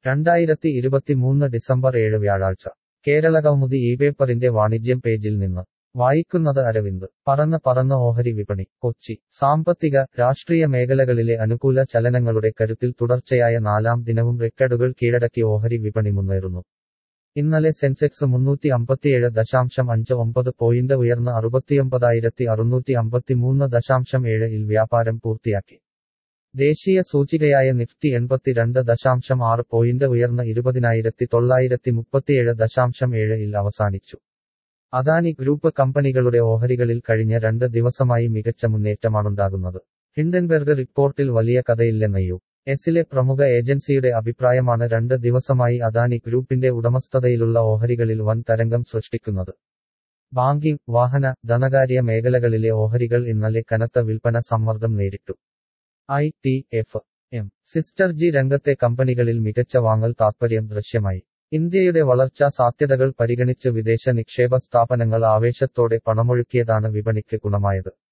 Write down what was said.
രണ്ടായിരത്തി ഇരുപത്തിമൂന്ന് ഡിസംബർ ഏഴ് വ്യാഴാഴ്ച കേരളകൗമുദി ഈ പേപ്പറിന്റെ വാണിജ്യം പേജിൽ നിന്ന് വായിക്കുന്നത് അരവിന്ദ് പറന്ന് പറന്ന് ഓഹരി വിപണി കൊച്ചി സാമ്പത്തിക രാഷ്ട്രീയ മേഖലകളിലെ അനുകൂല ചലനങ്ങളുടെ കരുത്തിൽ തുടർച്ചയായ നാലാം ദിനവും റെക്കോർഡുകൾ കീഴടക്കി ഓഹരി വിപണി മുന്നേറുന്നു ഇന്നലെ സെൻസെക്സ് മുന്നൂറ്റി അമ്പത്തിയേഴ് ദശാംശം അഞ്ച് ഒമ്പത് പോയിന്റ് ഉയർന്ന് അറുപത്തിയൊമ്പതായിരത്തി അറുന്നൂറ്റി അമ്പത്തിമൂന്ന് ദശാംശം ഏഴ് ഇൽ വ്യാപാരം പൂർത്തിയാക്കി ദേശീയ സൂചികയായ നിഫ്റ്റി എൺപത്തിരണ്ട് ദശാംശം ആറ് പോയിന്റ് ഉയർന്ന് ഇരുപതിനായിരത്തി തൊള്ളായിരത്തി മുപ്പത്തിയേഴ് ദശാംശം ഏഴ് ഇൽ അവസാനിച്ചു അദാനി ഗ്രൂപ്പ് കമ്പനികളുടെ ഓഹരികളിൽ കഴിഞ്ഞ രണ്ട് ദിവസമായി മികച്ച മുന്നേറ്റമാണുണ്ടാകുന്നത് ഹിൻഡൻബെർഗ് റിപ്പോർട്ടിൽ വലിയ കഥയില്ലെന്ന് യു എസിലെ പ്രമുഖ ഏജൻസിയുടെ അഭിപ്രായമാണ് രണ്ട് ദിവസമായി അദാനി ഗ്രൂപ്പിന്റെ ഉടമസ്ഥതയിലുള്ള ഓഹരികളിൽ വൻ തരംഗം സൃഷ്ടിക്കുന്നത് ബാങ്കിംഗ് വാഹന ധനകാര്യ മേഖലകളിലെ ഓഹരികൾ ഇന്നലെ കനത്ത വിൽപ്പന സമ്മർദ്ദം നേരിട്ടു ഐ ടി എഫ് എം സിസ്റ്റർ ജി രംഗത്തെ കമ്പനികളിൽ മികച്ച വാങ്ങൽ താത്പര്യം ദൃശ്യമായി ഇന്ത്യയുടെ വളർച്ചാ സാധ്യതകൾ പരിഗണിച്ച് വിദേശ നിക്ഷേപ സ്ഥാപനങ്ങൾ ആവേശത്തോടെ പണമൊഴുക്കിയതാണ് വിപണിക്ക് ഗുണമായത്